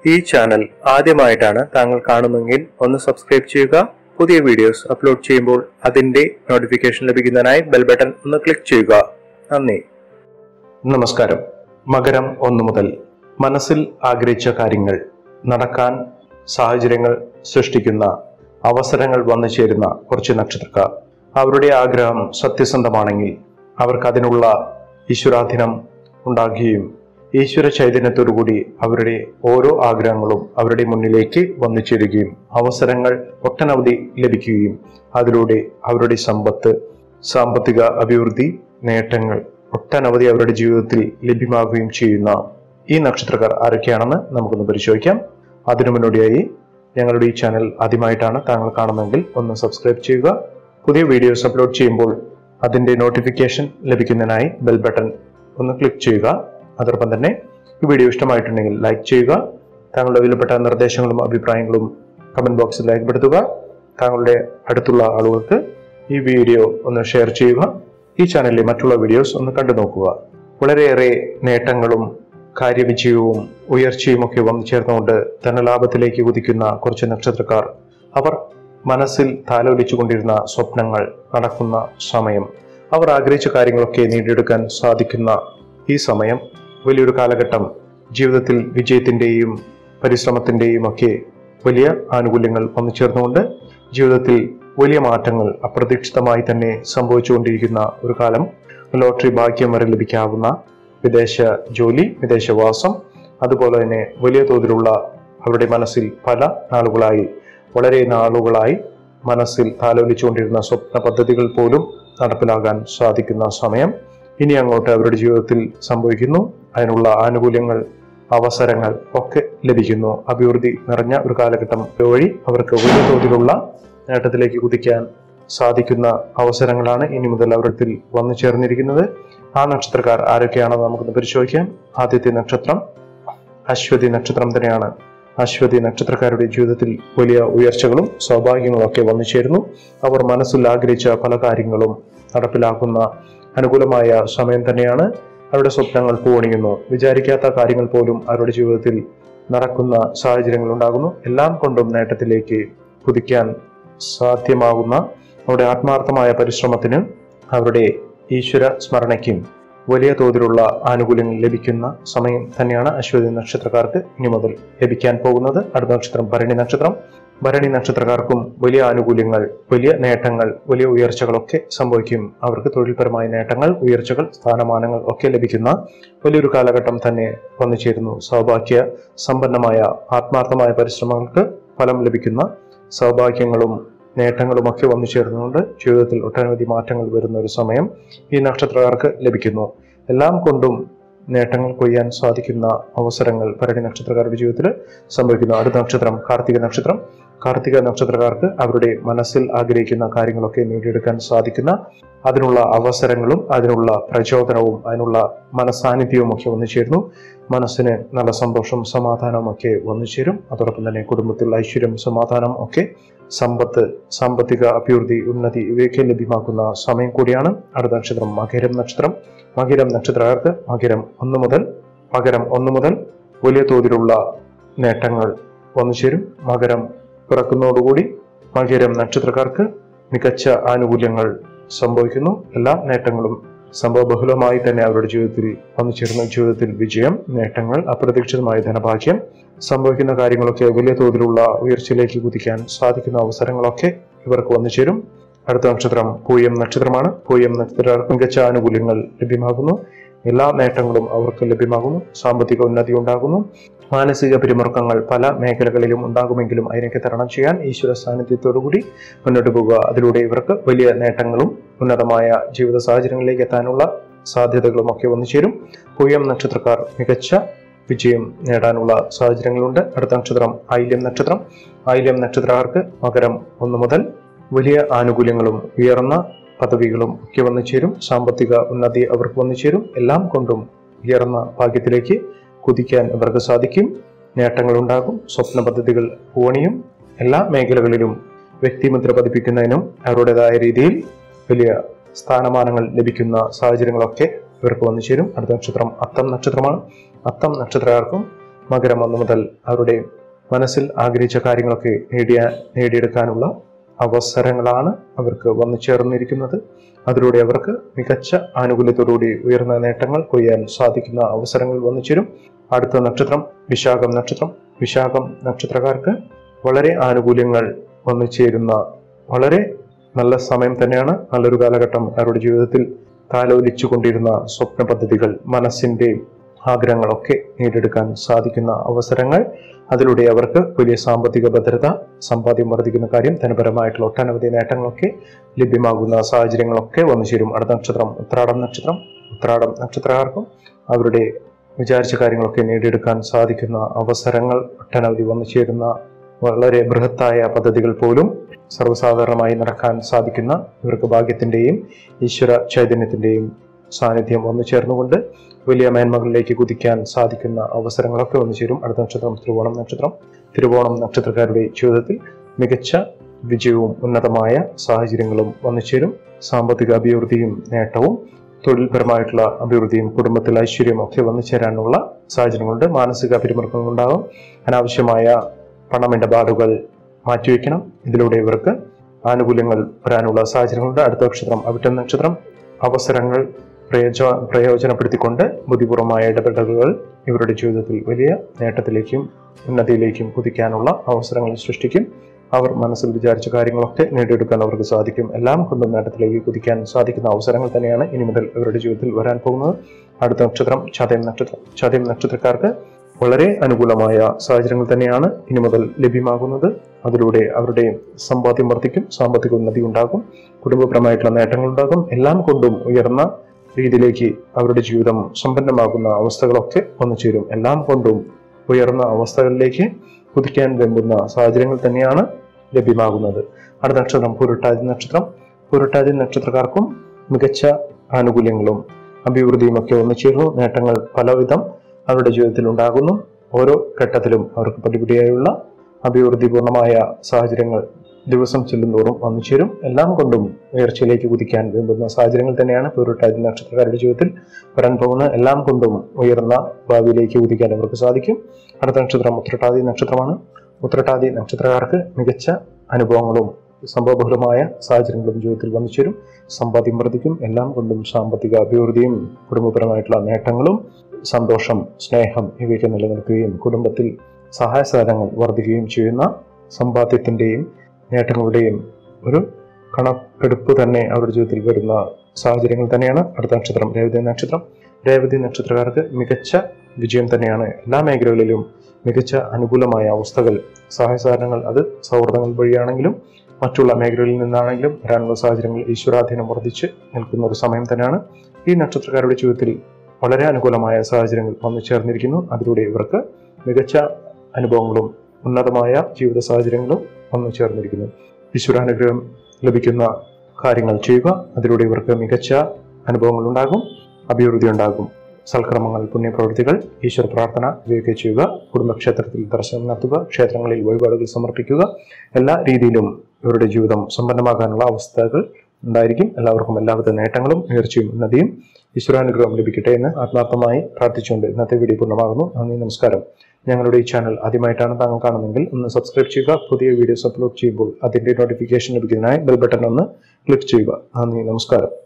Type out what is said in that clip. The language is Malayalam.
ഈ ചാനൽ ആദ്യമായിട്ടാണ് താങ്കൾ കാണുന്നതെങ്കിൽ ഒന്ന് സബ്സ്ക്രൈബ് ചെയ്യുക പുതിയ വീഡിയോസ് അപ്ലോഡ് ചെയ്യുമ്പോൾ അതിന്റെ നോട്ടിഫിക്കേഷൻ ലഭിക്കുന്നതിനായി ബെൽ ബട്ടൺ ഒന്ന് ക്ലിക്ക് ചെയ്യുക നന്ദി നമസ്കാരം മകരം ഒന്ന് മുതൽ മനസ്സിൽ ആഗ്രഹിച്ച കാര്യങ്ങൾ നടക്കാൻ സാഹചര്യങ്ങൾ സൃഷ്ടിക്കുന്ന അവസരങ്ങൾ വന്നു ചേരുന്ന കുറച്ച് നക്ഷത്രക്കാർ അവരുടെ ആഗ്രഹം സത്യസന്ധമാണെങ്കിൽ അവർക്ക് അതിനുള്ള ഈശ്വരാധീനം ഉണ്ടാകുകയും ഈശ്വര ചൈതന്യത്തോടുകൂടി അവരുടെ ഓരോ ആഗ്രഹങ്ങളും അവരുടെ മുന്നിലേക്ക് വന്നു ചേരുകയും അവസരങ്ങൾ ഒട്ടനവധി ലഭിക്കുകയും അതിലൂടെ അവരുടെ സമ്പത്ത് സാമ്പത്തിക അഭിവൃദ്ധി നേട്ടങ്ങൾ ഒട്ടനവധി അവരുടെ ജീവിതത്തിൽ ലഭ്യമാകുകയും ചെയ്യുന്ന ഈ നക്ഷത്രക്കാർ ആരൊക്കെയാണെന്ന് നമുക്കൊന്ന് പരിശോധിക്കാം അതിനു മുന്നോടിയായി ഞങ്ങളുടെ ഈ ചാനൽ ആദ്യമായിട്ടാണ് താങ്കൾ കാണുന്നതെങ്കിൽ ഒന്ന് സബ്സ്ക്രൈബ് ചെയ്യുക പുതിയ വീഡിയോസ് അപ്ലോഡ് ചെയ്യുമ്പോൾ അതിന്റെ നോട്ടിഫിക്കേഷൻ ലഭിക്കുന്നതിനായി ബെൽ ബട്ടൺ ഒന്ന് ക്ലിക്ക് ചെയ്യുക അതോടൊപ്പം തന്നെ ഈ വീഡിയോ ഇഷ്ടമായിട്ടുണ്ടെങ്കിൽ ലൈക്ക് ചെയ്യുക താങ്കളുടെ വിലപ്പെട്ട നിർദ്ദേശങ്ങളും അഭിപ്രായങ്ങളും കമന്റ് ബോക്സിൽ രേഖപ്പെടുത്തുക താങ്കളുടെ അടുത്തുള്ള ആളുകൾക്ക് ഈ വീഡിയോ ഒന്ന് ഷെയർ ചെയ്യുക ഈ ചാനലിലെ മറ്റുള്ള വീഡിയോസ് ഒന്ന് കണ്ടു നോക്കുക വളരെയേറെ നേട്ടങ്ങളും കാര്യവിജയവും ഉയർച്ചയും ഒക്കെ വന്നു ചേർന്നുകൊണ്ട് ധനലാഭത്തിലേക്ക് കുതിക്കുന്ന കുറച്ച് നക്ഷത്രക്കാർ അവർ മനസ്സിൽ താലോലിച്ചുകൊണ്ടിരുന്ന സ്വപ്നങ്ങൾ നടക്കുന്ന സമയം അവർ ആഗ്രഹിച്ച കാര്യങ്ങളൊക്കെ നേടിയെടുക്കാൻ സാധിക്കുന്ന ഈ സമയം വലിയൊരു കാലഘട്ടം ജീവിതത്തിൽ വിജയത്തിന്റെയും പരിശ്രമത്തിന്റെയും ഒക്കെ വലിയ ആനുകൂല്യങ്ങൾ വന്നു ചേർന്നുകൊണ്ട് ജീവിതത്തിൽ വലിയ മാറ്റങ്ങൾ അപ്രതീക്ഷിതമായി തന്നെ സംഭവിച്ചുകൊണ്ടിരിക്കുന്ന ഒരു കാലം ലോട്ടറി ഭാഗ്യം വരെ ലഭിക്കാവുന്ന വിദേശ ജോലി വിദേശവാസം അതുപോലെ തന്നെ വലിയ തോതിലുള്ള അവരുടെ മനസ്സിൽ പല നാളുകളായി വളരെ നാളുകളായി മനസ്സിൽ താലോലിച്ചുകൊണ്ടിരുന്ന സ്വപ്ന പദ്ധതികൾ പോലും നടപ്പിലാകാൻ സാധിക്കുന്ന സമയം ഇനി അങ്ങോട്ട് അവരുടെ ജീവിതത്തിൽ സംഭവിക്കുന്നു അതിനുള്ള ആനുകൂല്യങ്ങൾ അവസരങ്ങൾ ഒക്കെ ലഭിക്കുന്നു അഭിവൃദ്ധി നിറഞ്ഞ ഒരു കാലഘട്ടം വഴി അവർക്ക് വലിയ തോതിലുള്ള നേട്ടത്തിലേക്ക് കുതിക്കാൻ സാധിക്കുന്ന അവസരങ്ങളാണ് ഇനി മുതൽ അവരുടെ വന്നു ചേർന്നിരിക്കുന്നത് ആ നക്ഷത്രക്കാർ ആരൊക്കെയാണെന്ന് നമുക്കൊന്ന് പരിശോധിക്കാം ആദ്യത്തെ നക്ഷത്രം അശ്വതി നക്ഷത്രം തന്നെയാണ് അശ്വതി നക്ഷത്രക്കാരുടെ ജീവിതത്തിൽ വലിയ ഉയർച്ചകളും സൗഭാഗ്യങ്ങളും ഒക്കെ വന്നു ചേരുന്നു അവർ മനസ്സിൽ ആഗ്രഹിച്ച പല കാര്യങ്ങളും നടപ്പിലാക്കുന്ന അനുകൂലമായ സമയം തന്നെയാണ് അവരുടെ സ്വപ്നങ്ങൾ പൂവണിയുന്നു വിചാരിക്കാത്ത കാര്യങ്ങൾ പോലും അവരുടെ ജീവിതത്തിൽ നടക്കുന്ന സാഹചര്യങ്ങൾ ഉണ്ടാകുന്നു എല്ലാം കൊണ്ടും നേട്ടത്തിലേക്ക് കുതിക്കാൻ സാധ്യമാകുന്ന അവരുടെ ആത്മാർത്ഥമായ പരിശ്രമത്തിന് അവരുടെ ഈശ്വര സ്മരണയ്ക്കും വലിയ തോതിലുള്ള ആനുകൂല്യങ്ങൾ ലഭിക്കുന്ന സമയം തന്നെയാണ് അശ്വതി നക്ഷത്രക്കാർക്ക് ഇനി മുതൽ ലഭിക്കാൻ പോകുന്നത് അടുത്ത നക്ഷത്രം ഭരണി നക്ഷത്രം ഭരണി നക്ഷത്രക്കാർക്കും വലിയ ആനുകൂല്യങ്ങൾ വലിയ നേട്ടങ്ങൾ വലിയ ഉയർച്ചകളൊക്കെ സംഭവിക്കും അവർക്ക് തൊഴിൽപരമായ നേട്ടങ്ങൾ ഉയർച്ചകൾ സ്ഥാനമാനങ്ങൾ ഒക്കെ ലഭിക്കുന്ന വലിയൊരു കാലഘട്ടം തന്നെ വന്നു ചേരുന്നു സൗഭാഗ്യ സമ്പന്നമായ ആത്മാർത്ഥമായ പരിശ്രമങ്ങൾക്ക് ഫലം ലഭിക്കുന്ന സൗഭാഗ്യങ്ങളും നേട്ടങ്ങളും ഒക്കെ വന്നു ചേർന്നുകൊണ്ട് ജീവിതത്തിൽ ഒട്ടനവധി മാറ്റങ്ങൾ വരുന്ന ഒരു സമയം ഈ നക്ഷത്രക്കാർക്ക് ലഭിക്കുന്നു എല്ലാം കൊണ്ടും നേട്ടങ്ങൾ കൊയ്യാൻ സാധിക്കുന്ന അവസരങ്ങൾ ഭരണി നക്ഷത്രക്കാരുടെ ജീവിതത്തിൽ സംഭവിക്കുന്നു അടുത്ത നക്ഷത്രം കാർത്തിക നക്ഷത്രം കാർത്തിക നക്ഷത്രക്കാർക്ക് അവരുടെ മനസ്സിൽ ആഗ്രഹിക്കുന്ന കാര്യങ്ങളൊക്കെ നേടിയെടുക്കാൻ സാധിക്കുന്ന അതിനുള്ള അവസരങ്ങളും അതിനുള്ള പ്രചോദനവും അതിനുള്ള മനസാന്നിധ്യവും ഒക്കെ വന്നു ചേരുന്നു മനസ്സിന് നല്ല സന്തോഷം സമാധാനവും ഒക്കെ വന്നു ചേരും അതോടൊപ്പം തന്നെ കുടുംബത്തിൽ ഐശ്വര്യം സമാധാനം ഒക്കെ സമ്പത്ത് സാമ്പത്തിക അഭിവൃദ്ധി ഉന്നതി ഇവയൊക്കെ ലഭ്യമാക്കുന്ന സമയം കൂടിയാണ് അടുത്ത നക്ഷത്രം മകരം നക്ഷത്രം മകരം നക്ഷത്രക്കാർക്ക് മകരം ഒന്ന് മുതൽ മകരം ഒന്ന് മുതൽ വലിയ തോതിലുള്ള നേട്ടങ്ങൾ വന്നു ചേരും മകരം പിറക്കുന്നതോടുകൂടി മകരം നക്ഷത്രക്കാർക്ക് മികച്ച ആനുകൂല്യങ്ങൾ സംഭവിക്കുന്നു എല്ലാ നേട്ടങ്ങളും സംഭവബഹുലമായി തന്നെ അവരുടെ ജീവിതത്തിൽ വന്നു ചേർന്ന ജീവിതത്തിൽ വിജയം നേട്ടങ്ങൾ അപ്രതീക്ഷിതമായ ധനഭാഗ്യം സംഭവിക്കുന്ന കാര്യങ്ങളൊക്കെ വലിയ തോതിലുള്ള ഉയർച്ചയിലേക്ക് കുതിക്കാൻ സാധിക്കുന്ന അവസരങ്ങളൊക്കെ ഇവർക്ക് വന്നു ചേരും അടുത്ത നക്ഷത്രം പൂയം നക്ഷത്രമാണ് പൂയം നക്ഷത്രക്കാർക്ക് മികച്ച ആനുകൂല്യങ്ങൾ ലഭ്യമാകുന്നു എല്ലാ നേട്ടങ്ങളും അവർക്ക് ലഭ്യമാകുന്നു സാമ്പത്തിക ഉന്നതി ഉണ്ടാകുന്നു മാനസിക പിരിമുറുക്കങ്ങൾ പല മേഖലകളിലും ഉണ്ടാകുമെങ്കിലും അതിനൊക്കെ തരണം ചെയ്യാൻ ഈശ്വര സാന്നിധ്യത്തോടുകൂടി മുന്നോട്ട് പോകുക അതിലൂടെ ഇവർക്ക് വലിയ നേട്ടങ്ങളും ഉന്നതമായ ജീവിത സാഹചര്യങ്ങളിലേക്ക് എത്താനുള്ള സാധ്യതകളും ഒക്കെ വന്നു ചേരും പൂയം നക്ഷത്രക്കാർ മികച്ച വിജയം നേടാനുള്ള സാഹചര്യങ്ങളുണ്ട് അടുത്ത നക്ഷത്രം ആയില്യം നക്ഷത്രം ആയില്യം നക്ഷത്രക്കാർക്ക് മകരം ഒന്ന് മുതൽ വലിയ ആനുകൂല്യങ്ങളും ഉയർന്ന പദവികളും ഒക്കെ വന്നു ചേരും സാമ്പത്തിക ഉന്നതി അവർക്ക് വന്നു ചേരും എല്ലാം കൊണ്ടും ഉയർന്ന ഭാഗ്യത്തിലേക്ക് കുതിക്കാൻ ഇവർക്ക് സാധിക്കും നേട്ടങ്ങൾ ഉണ്ടാകും സ്വപ്ന പദ്ധതികൾ പൂവണിയും എല്ലാ മേഖലകളിലും വ്യക്തിമുദ്ര പതിപ്പിക്കുന്നതിനും അവരുടേതായ രീതിയിൽ വലിയ സ്ഥാനമാനങ്ങൾ ലഭിക്കുന്ന സാഹചര്യങ്ങളൊക്കെ ഇവർക്ക് വന്നു ചേരും അടുത്ത നക്ഷത്രം അത്തം നക്ഷത്രമാണ് അത്തം നക്ഷത്രക്കാർക്കും മകരം ഒന്ന് മുതൽ അവരുടെ മനസ്സിൽ ആഗ്രഹിച്ച കാര്യങ്ങളൊക്കെ നേടിയ നേടിയെടുക്കാനുള്ള അവസരങ്ങളാണ് അവർക്ക് വന്നു ചേർന്നിരിക്കുന്നത് അതിലൂടെ അവർക്ക് മികച്ച ആനുകൂല്യത്തോടുകൂടി ഉയർന്ന നേട്ടങ്ങൾ കൊയ്യാൻ സാധിക്കുന്ന അവസരങ്ങൾ വന്നു ചേരും അടുത്ത നക്ഷത്രം വിശാഖം നക്ഷത്രം വിശാഖം നക്ഷത്രക്കാർക്ക് വളരെ ആനുകൂല്യങ്ങൾ വന്നു ചേരുന്ന വളരെ നല്ല സമയം തന്നെയാണ് നല്ലൊരു കാലഘട്ടം അവരുടെ ജീവിതത്തിൽ താലോലിച്ചു കൊണ്ടിരുന്ന സ്വപ്ന പദ്ധതികൾ മനസ്സിന്റെ ആഗ്രഹങ്ങളൊക്കെ നേടിയെടുക്കാൻ സാധിക്കുന്ന അവസരങ്ങൾ അതിലൂടെ അവർക്ക് വലിയ സാമ്പത്തിക ഭദ്രത സമ്പാദ്യം വർദ്ധിക്കുന്ന കാര്യം ധനപരമായിട്ടുള്ള ഒട്ടനവധി നേട്ടങ്ങളൊക്കെ ലഭ്യമാകുന്ന സാഹചര്യങ്ങളൊക്കെ വന്നു ചേരും അടുത്ത നക്ഷത്രം ഉത്രാടം നക്ഷത്രം ഉത്രാടം നക്ഷത്രക്കാർക്കും അവരുടെ വിചാരിച്ച കാര്യങ്ങളൊക്കെ നേടിയെടുക്കാൻ സാധിക്കുന്ന അവസരങ്ങൾ ഒട്ടനവധി വന്നു ചേരുന്ന വളരെ ബൃഹത്തായ പദ്ധതികൾ പോലും സർവ്വസാധാരണമായി നടക്കാൻ സാധിക്കുന്ന ഇവർക്ക് ഭാഗ്യത്തിന്റെയും ഈശ്വര ചൈതന്യത്തിന്റെയും സാന്നിധ്യം വന്നു ചേർന്നുകൊണ്ട് വലിയ മേന്മകളിലേക്ക് കുതിക്കാൻ സാധിക്കുന്ന അവസരങ്ങളൊക്കെ വന്നു ചേരും അടുത്ത നക്ഷത്രം തിരുവോണം നക്ഷത്രം തിരുവോണം നക്ഷത്രക്കാരുടെ ജീവിതത്തിൽ മികച്ച വിജയവും ഉന്നതമായ സാഹചര്യങ്ങളും വന്നു ചേരും സാമ്പത്തിക അഭിവൃദ്ധിയും നേട്ടവും തൊഴിൽപരമായിട്ടുള്ള അഭിവൃദ്ധിയും കുടുംബത്തിൽ ഐശ്വര്യവും ഒക്കെ വന്നു ചേരാനുള്ള സാഹചര്യങ്ങളുണ്ട് മാനസിക പിരിമുറുക്കങ്ങളുണ്ടാകും അനാവശ്യമായ പണമിടപാടുകൾ മാറ്റിവെക്കണം ഇതിലൂടെ ഇവർക്ക് ആനുകൂല്യങ്ങൾ വരാനുള്ള സാഹചര്യങ്ങളുണ്ട് അടുത്ത നക്ഷത്രം അവിട്ടം നക്ഷത്രം അവസരങ്ങൾ പ്രയോജ പ്രയോജനപ്പെടുത്തിക്കൊണ്ട് ബുദ്ധിപൂർവമായ ഇടപെടലുകൾ ഇവരുടെ ജീവിതത്തിൽ വലിയ നേട്ടത്തിലേക്കും ഉന്നതിയിലേക്കും കുതിക്കാനുള്ള അവസരങ്ങൾ സൃഷ്ടിക്കും അവർ മനസ്സിൽ വിചാരിച്ച കാര്യങ്ങളൊക്കെ നേടിയെടുക്കാൻ അവർക്ക് സാധിക്കും എല്ലാം കൊണ്ടും നേട്ടത്തിലേക്ക് കുതിക്കാൻ സാധിക്കുന്ന അവസരങ്ങൾ തന്നെയാണ് ഇനി മുതൽ ഇവരുടെ ജീവിതത്തിൽ വരാൻ പോകുന്നത് അടുത്ത നക്ഷത്രം ചതയം നക്ഷത്രം ചതയം നക്ഷത്രക്കാർക്ക് വളരെ അനുകൂലമായ സാഹചര്യങ്ങൾ തന്നെയാണ് ഇനി മുതൽ ലഭ്യമാകുന്നത് അതിലൂടെ അവരുടെ സമ്പാദ്യം വർദ്ധിക്കും സാമ്പത്തിക ഉന്നതി ഉണ്ടാകും കുടുംബപരമായിട്ടുള്ള നേട്ടങ്ങൾ ഉണ്ടാകും എല്ലാം കൊണ്ടും ഉയർന്ന രീതിയിലേക്ക് അവരുടെ ജീവിതം സമ്പന്നമാകുന്ന അവസ്ഥകളൊക്കെ വന്നു ചേരും എല്ലാം കൊണ്ടും ഉയർന്ന അവസ്ഥകളിലേക്ക് കുതിക്കാൻ വെമ്പുന്ന സാഹചര്യങ്ങൾ തന്നെയാണ് ലഭ്യമാകുന്നത് അടുത്ത നക്ഷത്രം പുരുട്ടാതി നക്ഷത്രം പുരുട്ടാതി നക്ഷത്രക്കാർക്കും മികച്ച ആനുകൂല്യങ്ങളും അഭിവൃദ്ധിയും ഒക്കെ വന്നു ചേർന്നു നേട്ടങ്ങൾ പലവിധം അവരുടെ ജീവിതത്തിൽ ഉണ്ടാകുന്നു ഓരോ ഘട്ടത്തിലും അവർക്ക് പടിപടിയായുള്ള അഭിവൃദ്ധിപൂർണമായ സാഹചര്യങ്ങൾ ദിവസം ചെല്ലുന്തോറും വന്നു ചേരും എല്ലാം കൊണ്ടും ഉയർച്ചയിലേക്ക് കുതിക്കാൻ വേണ്ടുന്ന സാഹചര്യങ്ങൾ തന്നെയാണ് പൂരുട്ടാതി നക്ഷത്രക്കാരുടെ ജീവിതത്തിൽ വരാൻ പോകുന്ന എല്ലാം കൊണ്ടും ഉയർന്ന ഭാവിയിലേക്ക് കുതിക്കാൻ അവർക്ക് സാധിക്കും അടുത്ത നക്ഷത്രം ഉത്രട്ടാതി നക്ഷത്രമാണ് ഉത്രട്ടാതി നക്ഷത്രക്കാർക്ക് മികച്ച അനുഭവങ്ങളും സംഭവബഹുലമായ സാഹചര്യങ്ങളും ജീവിതത്തിൽ വന്നു ചേരും സമ്പാദ്യം വർദ്ധിക്കും എല്ലാം കൊണ്ടും സാമ്പത്തിക അഭിവൃദ്ധിയും കുടുംബപരമായിട്ടുള്ള നേട്ടങ്ങളും സന്തോഷം സ്നേഹം ഇവയൊക്കെ നിലനിൽക്കുകയും കുടുംബത്തിൽ സഹായ സഹകരണങ്ങൾ വർദ്ധിക്കുകയും ചെയ്യുന്ന സമ്പാദ്യത്തിന്റെയും നേട്ടങ്ങളുടെയും ഒരു കണക്കെടുപ്പ് തന്നെ അവരുടെ ജീവിതത്തിൽ വരുന്ന സാഹചര്യങ്ങൾ തന്നെയാണ് അടുത്ത നക്ഷത്രം രേവതി നക്ഷത്രം രേവതി നക്ഷത്രക്കാർക്ക് മികച്ച വിജയം തന്നെയാണ് എല്ലാ മേഖലകളിലും മികച്ച അനുകൂലമായ അവസ്ഥകൾ സഹായ സഹകരണങ്ങൾ അത് സൗഹൃദങ്ങൾ വഴിയാണെങ്കിലും മറ്റുള്ള മേഖലകളിൽ നിന്നാണെങ്കിലും വരാനുള്ള സാഹചര്യങ്ങൾ ഈശ്വരാധീനം വർദ്ധിച്ച് നിൽക്കുന്ന ഒരു സമയം തന്നെയാണ് ഈ നക്ഷത്രക്കാരുടെ ജീവിതത്തിൽ വളരെ അനുകൂലമായ സാഹചര്യങ്ങൾ വന്നു ചേർന്നിരിക്കുന്നു അതിലൂടെ ഇവർക്ക് മികച്ച അനുഭവങ്ങളും ഉന്നതമായ ജീവിത സാഹചര്യങ്ങളും വന്നു ചേർന്നിരിക്കുന്നു ഈശ്വരാനുഗ്രഹം ലഭിക്കുന്ന കാര്യങ്ങൾ ചെയ്യുക അതിലൂടെ ഇവർക്ക് മികച്ച അനുഭവങ്ങൾ ഉണ്ടാകും അഭിവൃദ്ധി ഉണ്ടാകും സൽക്രമങ്ങൾ പുണ്യപ്രവൃത്തികൾ ഈശ്വര പ്രാർത്ഥന ഇവയൊക്കെ ചെയ്യുക കുടുംബക്ഷേത്രത്തിൽ ദർശനം നടത്തുക ക്ഷേത്രങ്ങളിൽ വഴിപാടുകൾ സമർപ്പിക്കുക എല്ലാ രീതിയിലും ഇവരുടെ ജീവിതം സമ്പന്നമാകാനുള്ള അവസ്ഥകൾ ഉണ്ടായിരിക്കും എല്ലാവർക്കും എല്ലാവിധ നേട്ടങ്ങളും ഉയർച്ചയും ഉന്നതിയും ഈശ്വരാനുഗ്രഹം ലഭിക്കട്ടെ എന്ന് ആത്മാർത്ഥമായി പ്രാർത്ഥിച്ചുകൊണ്ട് ഇന്നത്തെ വീഡിയോ പൂർണ്ണമാകുന്നു നന്ദി നമസ്കാരം ഞങ്ങളുടെ ഈ ചാനൽ ആദ്യമായിട്ടാണ് താങ്കൾ കാണുന്നതെങ്കിൽ ഒന്ന് സബ്സ്ക്രൈബ് ചെയ്യുക പുതിയ വീഡിയോസ് അപ്ലോഡ് ചെയ്യുമ്പോൾ അതിന്റെ നോട്ടിഫിക്കേഷൻ ലഭിക്കുന്നതിനായി ബെൽ ബട്ടൺ ഒന്ന് ക്ലിക്ക് ചെയ്യുക നന്ദി നമസ്കാരം